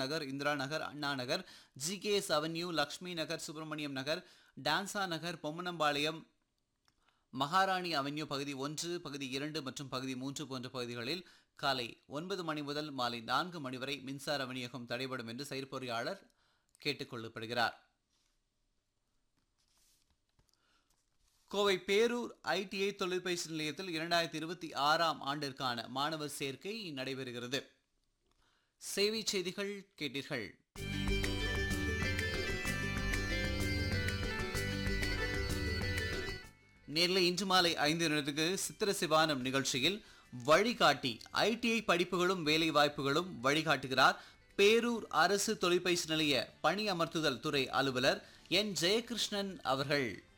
நகர் Indira Nagar Anna Nagar GKS avenue Lakshmi Nagar Subramaniam Nagar Tansa Nagar Bommanampalayam Maharani avenue பகுதி ஒன்று பகுதி இரண்டு மற்றும் பகுதி மூன்று போன்ற பகுதிகளில் காலை ஒன்பது மணி முதல் மாலை நான்கு மணி வரை மின்சார விநியோகம் தடைபடும் என்று செயற்பொறியாளர் கேட்டுக்கொள்ளப்படுகிறார் கோவை பேரூர் ஐடிஐ தொழிற்பயிற்சி நிலையத்தில் இரண்டாயிரத்தி இருபத்தி ஆறாம் ஆண்டிற்கான மாணவர் சேர்க்கை நடைபெறுகிறது சேவை செய்திகள் கேட்டீர்கள் நேரில் இன்று மாலை ஐந்து நிமிடத்துக்கு சித்திர சிவானம் நிகழ்ச்சியில் வழிகாட்டி ஐடிஐ படிப்புகளும் வேலை வாய்ப்புகளும் வழிகாட்டுகிறார் பேரூர் அரசு தொழிற்பயிற்சி நிலைய பணி அமர்த்துதல் துறை அலுவலர் என் ஜெயகிருஷ்ணன் அவர்கள்